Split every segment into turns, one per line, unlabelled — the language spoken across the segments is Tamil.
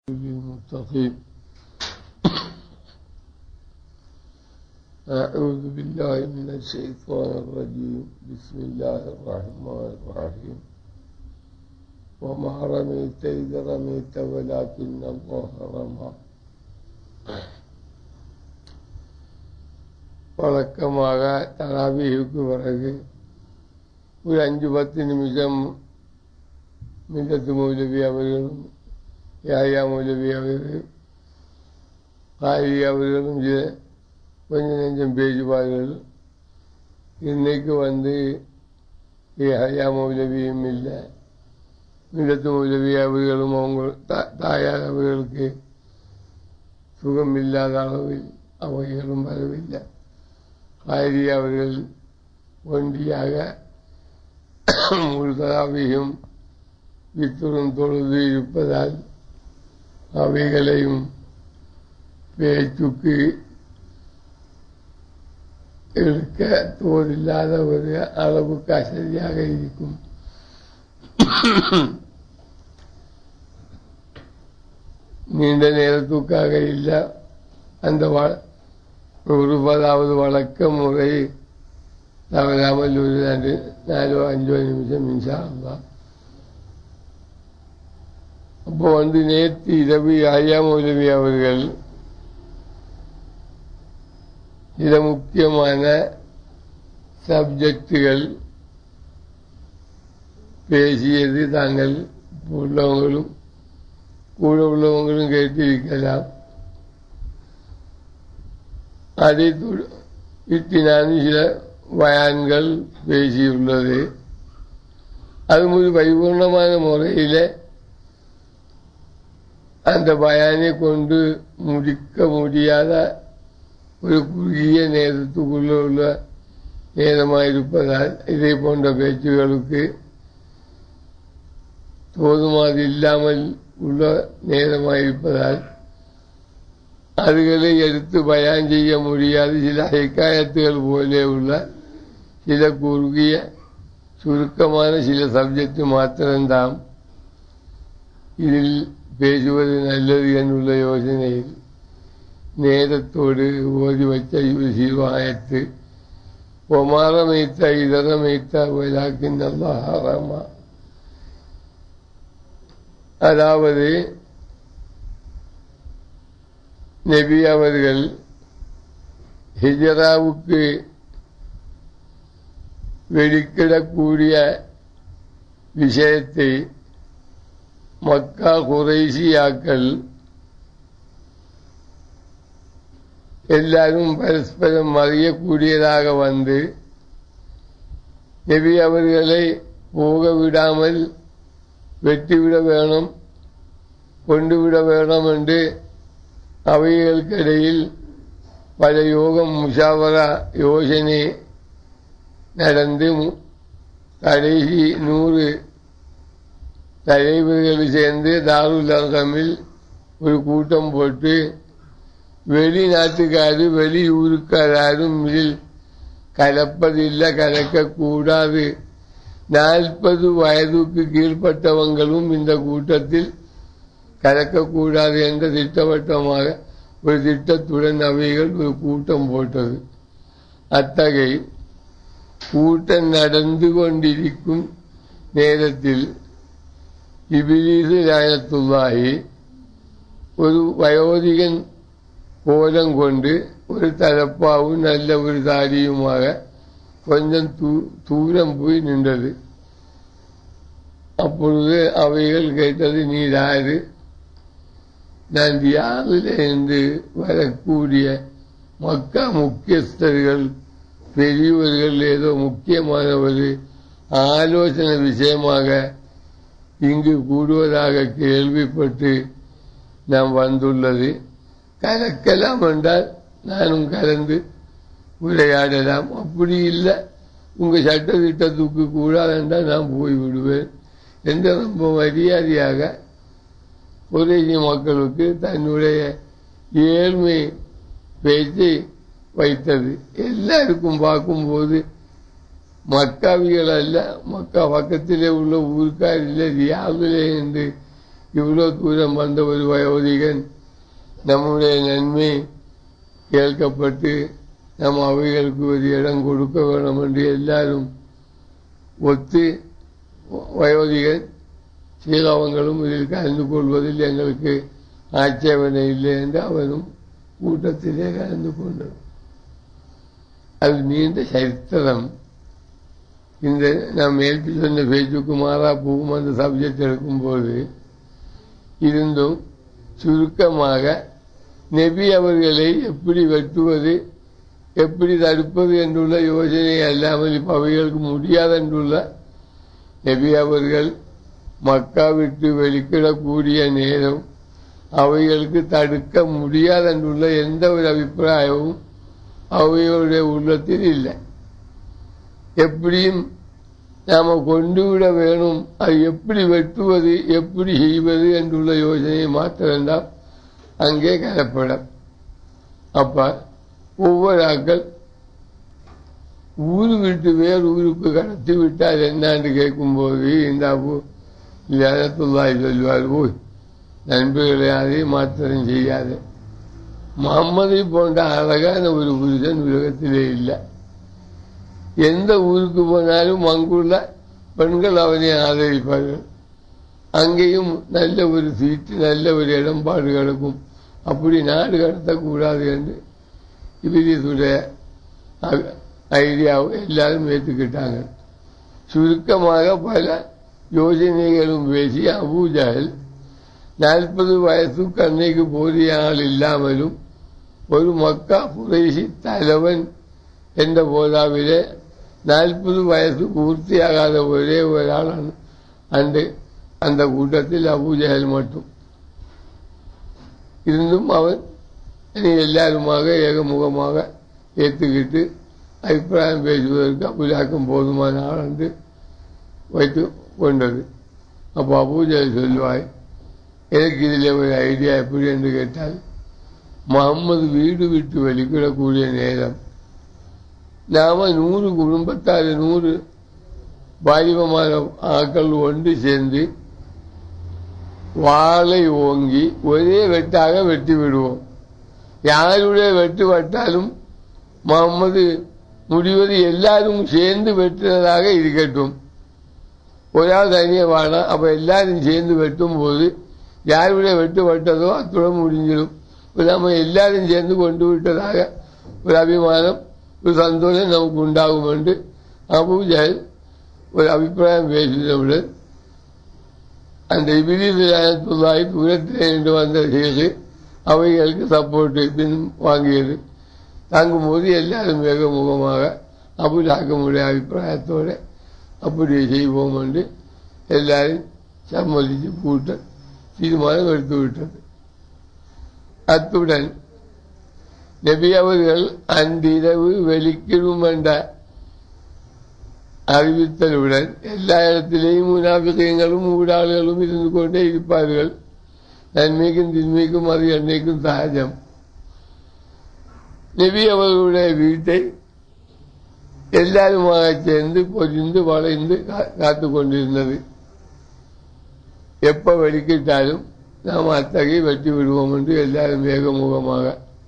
للمتقين أعوذ بالله من الشيطان الرجيم بسم الله الرحمن الرحيم وما رميت إذ رميت ولكن الله رمى வழக்கமாக தராபிக்கு பிறகு ஒரு அஞ்சு பத்து நிமிஷம் மில்லத்து மௌலவி அவர்களும் யாயா மௌலவி அவர்கள் காரி அவர்களும் கொஞ்சம் நெஞ்சம் பேசுவார்கள் இன்னைக்கு வந்து ஹயா மௌலவியும் இல்லை மில்லத்து மௌலவி அவர்களும் அவங்க தாயார் அவர்களுக்கு சுகம் இல்லாத அளவில் அவைகளும் வரவில்லை காரி அவர்கள் ஒன்றியாக முழுதலாவையும் வித்துடன் தொழுது இருப்பதால் அவைகளையும் பேச்சுக்கு இருக்க தோதில்லாத ஒரு அளவுக்கு அசதியாக இருக்கும் நீண்ட நேரத்துக்காக இல்லை அந்த இருபதாவது வழக்க முறை தவறாமல் ஒரு ரெண்டு நாலோ அஞ்சோ நிமிஷம் மின்சாரம் அப்போ வந்து நேற்று இரவு ஐயா மௌலவி அவர்கள் சில முக்கியமான சப்ஜெக்டுகள் பேசியது தாங்கள் உள்ளவங்களும் கூட உள்ளவங்களும் கேட்டிருக்கலாம் அதை விட்டு நான் சில பயான்கள் பேசியுள்ளது அது ஒரு பரிபூர்ணமான முறையில் அந்த பயானை கொண்டு முடிக்க முடியாத ஒரு குறுகிய நேரத்துக்குள்ள உள்ள நேரமாக இருப்பதால் இதே போன்ற பேச்சுகளுக்கு போதுமாது இல்லாமல் உள்ள நேரமாக இருப்பதால் அதுகளை எடுத்து பயான் செய்ய முடியாது சில ஹெக்காயத்துகள் போலே உள்ள சில குறுகிய சுருக்கமான சில சப்ஜெக்ட் மாத்திரம்தான் இதில் பேசுவது நல்லது என்னுள்ள யோசனையில் நேரத்தோடு ஓதி வச்ச சிவாயத்து ஒமாரமைத்த இதரமைத்த விழாக்கின் நல்லா ஹரமா அதாவது நபி அவர்கள் ஹிஜராவுக்கு வெளிக்கிடக்கூடிய விஷயத்தை மக்கா குறைசியாக்கள் எல்லாரும் பரஸ்பரம் அறியக்கூடியதாக வந்து நபி அவர்களை போக விடாமல் வெட்டிவிட வேணும் கொண்டு விட வேணும் என்று அவைகளுக்கிடையில் பல யோகம் முஷாவரா யோசனை நடந்து கடைசி நூறு தலைவர்கள் சேர்ந்து தாருல் அகமில் ஒரு கூட்டம் போட்டு வெளிநாட்டுக்காரு வெளியூருக்காரும் இதில் கலப்பதில்லை கலக்கக்கூடாது நாற்பது வயதுக்கு கீழ்பட்டவங்களும் இந்த கூட்டத்தில் கலக்கக்கூடாது என்ற திட்டவட்டமாக ஒரு திட்டத்துடன் அவைகள் ஒரு கூட்டம் போட்டது அத்தகை கூட்டம் நடந்து கொண்டிருக்கும் நேரத்தில் இபிலீசு ராயத்துள்ளாகி ஒரு வயோதிகன் கோலம் கொண்டு ஒரு தலப்பாவும் நல்ல ஒரு தாடியுமாக கொஞ்சம் தூரம் போய் நின்றது அப்பொழுது அவைகள் கேட்டது நீ யாரு நான் தியாகில் இருந்து வரக்கூடிய மக்கா முக்கியஸ்தர்கள் பெரியவர்கள் ஏதோ முக்கியமான ஒரு ஆலோசனை விஷயமாக இங்கு கூடுவதாக கேள்விப்பட்டு நாம் வந்துள்ளது கலக்கலாம் என்றால் நானும் கலந்து உரையாடலாம் அப்படி இல்லை உங்க சட்ட திட்டத்துக்கு கூடாது என்றால் நான் போய்விடுவேன் என்ற ரொம்ப மரியாதையாக குறைசி மக்களுக்கு தன்னுடைய ஏழ்மை பேச்சை வைத்தது எல்லாருக்கும் பார்க்கும்போது மக்காவிகள் அல்ல மக்கா பக்கத்திலே உள்ள ஊருக்காரில் ரியாவிலே என்று இவ்வளோ தூரம் வந்த ஒரு வயோதிகன் நம்முடைய நன்மை கேட்கப்பட்டு நாம் அவைகளுக்கு ஒரு இடம் கொடுக்க வேணும் என்று எல்லாரும் ஒத்து வயோதிகன் ஸ்ரீகாவங்களும் இதில் கலந்து கொள்வதில் எங்களுக்கு ஆட்சேபனை இல்லை என்று அவனும் கூட்டத்திலே கலந்து கொண்டார் அது நீண்ட சரித்திரம் இந்த நாம் மேற்கு சொன்ன பேச்சுக்கு மாறா போகும் அந்த சப்ஜெக்ட் எடுக்கும்போது இருந்தும் சுருக்கமாக நெபி அவர்களை எப்படி வெட்டுவது எப்படி தடுப்பது என்றுள்ள யோசனை அல்லாமல் இப்ப அவைகளுக்கு முடியாது என்றுள்ள நெபி அவர்கள் மக்கா விட்டு வெளிக்கிடக்கூடிய நேரம் அவைகளுக்கு தடுக்க முடியாது என்றுள்ள எந்த ஒரு அபிப்பிராயமும் அவைகளுடைய உள்ளத்தில் இல்லை எப்படியும் நாம கொண்டு விட வேணும் அது எப்படி வெட்டுவது எப்படி செய்வது என்றுள்ள யோசனையை மாற்ற வேண்டாம் அங்கே கலப்படம் அப்ப ஒவ்வொரு ஆக்கள் ஊரு விட்டு வேறு ஊருக்கு கடத்தி விட்டால் என்னான்னு கேட்கும்போது இந்த அபு லனத்துல்லாய் சொல்வார் ஓய் நண்பர்களை அதையும் மாத்திரம் செய்யாது முகம்மதை போன்ற அழகான ஒரு புருஷன் உலகத்திலே இல்லை எந்த ஊருக்கு போனாலும் அங்குள்ள பெண்கள் அவனை ஆதரிப்பார்கள் அங்கேயும் நல்ல ஒரு சீட்டு நல்ல ஒரு இடம்பாடு கிடக்கும் அப்படி நாடு கடத்தக்கூடாது என்று இபிலிசுடைய ஐடியாவை எல்லாரும் ஏற்றுக்கிட்டாங்க சுருக்கமாக பல யோசனைகளும் பேசி அபூஜால் நாற்பது வயசு கண்ணைக்கு போதிய ஆள் இல்லாமலும் ஒரு மக்கா குறைசி தலைவன் என்ற போதாவிலே நாற்பது வயசு பூர்த்தியாகாத ஒரே ஒரு ஆள் அந்த அந்த கூட்டத்தில் அபூஜகல் மட்டும் இருந்தும் அவன் இனி எல்லாருமாக ஏகமுகமாக ஏற்றுக்கிட்டு அபிப்பிராயம் பேசுவதற்கு அபுஜாக்கும் போதுமான ஆள் என்று வைத்து கொண்டது அப்போ அபூஜல் சொல்வாய் எனக்கு இதில் ஒரு ஐடியா எப்படி என்று கேட்டால் முகம்மது வீடு விட்டு வெளிக்கிடக்கூடிய நேரம் நாம நூறு குடும்பத்தார் நூறு வாலிபமான ஆக்கள் ஒன்று சேர்ந்து வாளை ஓங்கி ஒரே வெட்டாக வெட்டி விடுவோம் யாருடைய வெட்டு வெட்டாலும் முகம்மது முடிவது எல்லாரும் சேர்ந்து வெட்டுறதாக இருக்கட்டும் ஒரு ஆள் தனியே வாழாம் அப்ப எல்லாரும் சேர்ந்து வெட்டும் போது யாருடைய வெட்டு வெட்டதோ அத்துடன் முடிஞ்சிடும் நம்ம எல்லாரும் சேர்ந்து கொண்டு விட்டதாக ஒரு அபிமானம் ஒரு சந்தோஷம் நமக்கு உண்டாகும் என்று அபூஜல் ஒரு அபிப்பிராயம் பேசினவுடன் அந்த இபிலிசுல்லாய் தூரத்தில் நின்று வந்த செய்து அவைகளுக்கு சப்போர்ட்டு பின் வாங்கியது தாங்கும்போது எல்லாரும் வேகமுகமாக அபுஜாக்கமுடைய அபிப்பிராயத்தோடு அப்படி செய்வோம் என்று எல்லாரும் சம்மதித்து கூட்ட தீர்மானம் எடுத்து விட்டது அத்துடன் நபி அவர்கள் அன்றிரவு வெளிக்கிடும் என்ற அறிவித்தலுடன் எல்லா இடத்திலேயும் முனாபிகங்களும் ஊடாளுகளும் இருந்து கொண்டே இருப்பார்கள் நன்மைக்கும் தின்மைக்கும் அது என்னைக்கும் சகஜம் நபி அவர்களுடைய வீட்டை எல்லாருமாக சேர்ந்து பொறிந்து வளைந்து காத்து கொண்டிருந்தது எப்ப வெடிக்கிட்டாலும் நாம் அத்தகைய வெட்டி விடுவோம் என்று எல்லாரும் வேகமுகமாக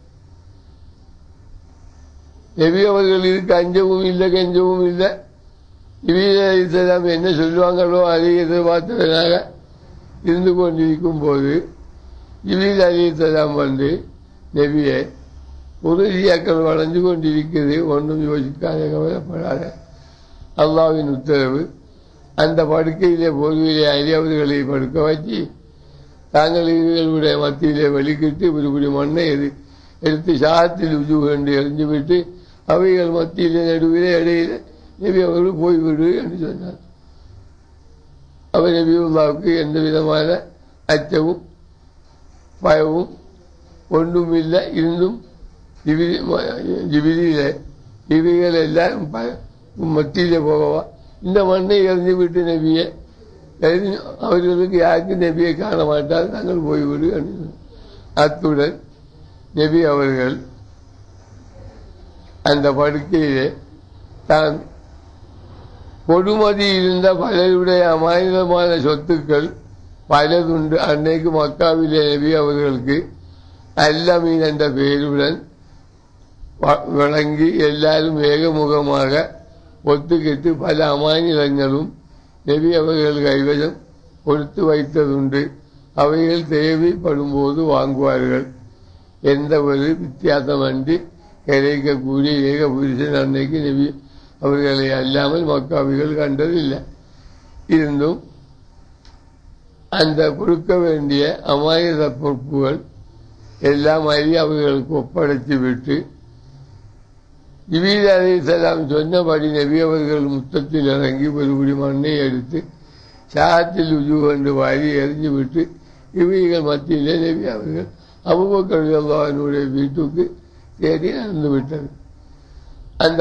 நபி அவர்கள் இதுக்கு அஞ்சவும் இல்லை கெஞ்சவும் இல்லை இவீசலாம் என்ன சொல்லுவாங்களோ அதை எதிர்பார்த்தவனாக இருந்து கொண்டிருக்கும் போது இவீஸ் அலிசலாம் வந்து நபியை உறுதியாக்கள் வளைஞ்சு கொண்டிருக்கிறது ஒன்றும் யோசிக்காத கவலைப்படாத அல்லாவின் உத்தரவு அந்த படுக்கையிலே பொதுவிலே அழியவர்களை படுக்க வச்சு தாங்கள் இவர்களுடைய மத்தியிலே வெளிக்கிட்டு இப்படி மண்ணை எது எடுத்து சாத்தில் உஜு கண்டு எறிஞ்சு விட்டு அவைகள் மத்தியிலே நடுவிலே இடையில நபி அவர்கள் போய்விடு என்று சொன்னார் அவர் நபியுல்லாவுக்கு எந்த விதமான அச்சமும் பயமும் ஒன்றும் இல்லை இருந்தும் ஜிபிலியில இவைகள் எல்லாரும் மத்தியிலே போகவா இந்த மண்ணை எறிஞ்சு விட்டு நபியை அவர்களுக்கு யாருக்கும் நபியை காண மாட்டார் நாங்கள் போய்விடு என்று அத்துடன் நபி அவர்கள் அந்த படுக்கையிலே தான் கொடுமதி இருந்த பலருடைய அமானிதமான சொத்துக்கள் പലതുണ്ട് അന്നേക്ക് മക്കാവിലെ നബി അവർക്ക് അല്ലമീൻ എன்ற പേരുடன் விளங்கி எல்லாரும் வேகமுகமாக ஒத்துக்கிட்டு பல அமானிதங்களும் நெவி அவர்கள் கைவசம் கொடுத்து வைத்ததுண்டு அவைகள் தேவைப்படும்போது வாங்குவார்கள் எந்த ஒரு வித்தியாசமன்றி கிடைக்கக்கூடிய ஏக புருஷன் அன்னைக்கு நெவி அவர்களை அல்லாமல் மக்காவிகள் கண்டதில்லை இருந்தும் அந்த கொடுக்க வேண்டிய அமாயுத பொறுப்புகள் எல்லாம் அறிய அவர்களுக்கு ஒப்படைத்து விட்டு ஜிபீல் அலி சலாம் சொன்னபடி நபி அவர்கள் முத்தத்தில் இறங்கி ஒருபடி மண்ணை எடுத்து சாகத்தில் உஜு என்று வாரி எறிஞ்சு விட்டு இவைகள் மத்தியிலே நபி அவர்கள் அபுபக்கர் அல்லாஹனுடைய வீட்டுக்கு தேடி நடந்து விட்டது அந்த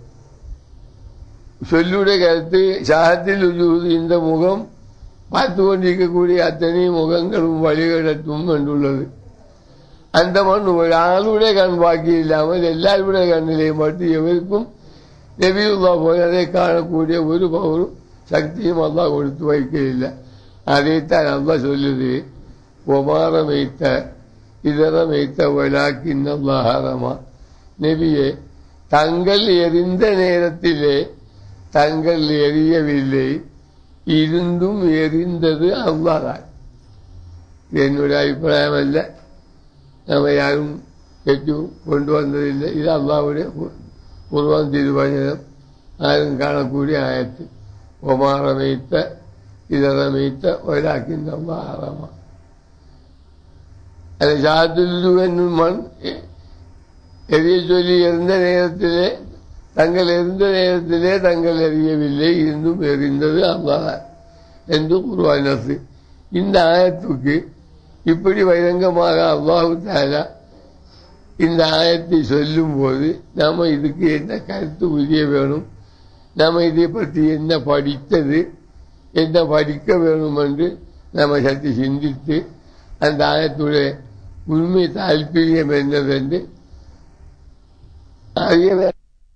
சொல்லுடைய கருத்து சாகத்தில் உஜூது இந்த முகம் பார்த்து கொண்டிருக்கக்கூடிய அத்தனை முகங்களும் வழிகடத்தும் என்றுள்ளது அந்த மண் ஒரு ஆளுடைய கண் பாக்கி இல்லாமல் எல்லாருடைய கண்ணிலையும் மட்டும் எவருக்கும் நெபியுல்லா போய் அதை காணக்கூடிய ஒரு பவரும் சக்தியும் அல்லா கொடுத்து வைக்கவில்லை அதைத்தான் அல்லா சொல்லுது ஒமாரம் வைத்த இதரம் வைத்த வலாக்கின்னல்லாஹரமா நெபியே தங்கள் எரிந்த நேரத்திலே தங்கள் எரியவில்லை இருந்தும் எரிந்தது அல்லாதான் என்னுடைய அபிப்பிராயம் அல்ல நம்ம யாரும் கெட்டு கொண்டு வந்ததில்லை இது அல்லாவுடைய உருவம் திருவചനം ആരും കാണக்கூடிய ആയത്ത് ഒമാറമേത്ത ഇതറമേത്ത ഒരാക്കിൻ്റെ അള്ളാഹറമ അത് ഷാത്തുല്ലുവെന്നും മൺ എറിയ ചൊല്ലി എറിந்த நேரத்திலே தங்கள் எரிந்த நேரத்திலே தங்கள் எறியவில்லை இருந்தும் எரிந்தது அல்லாஹ் என்று குருவானது இந்த ஆயத்துக்கு இப்படி பகிரங்கமாக அல்லாஹு தாலா இந்த ஆயத்தை சொல்லும் போது நாம இதுக்கு என்ன கருத்து புரிய வேணும் நாம இதை பற்றி என்ன படித்தது என்ன படிக்க வேணும் என்று நாம சற்று சிந்தித்து அந்த ஆயத்துடைய உண்மை தாற்பயம் என்னவென்று அறிய வேண்டும்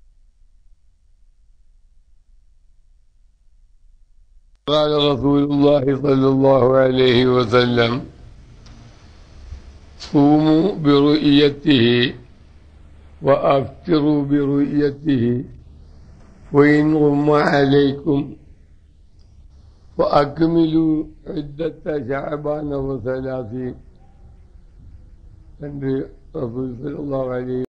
قال رسول الله صلى الله عليه وسلم صوموا برؤيته وأفطروا برؤيته وإن غم عليكم فأكملوا عدة شعبان وثلاثين என்று ரசூல் ஸல்லல்லாஹு அலைஹி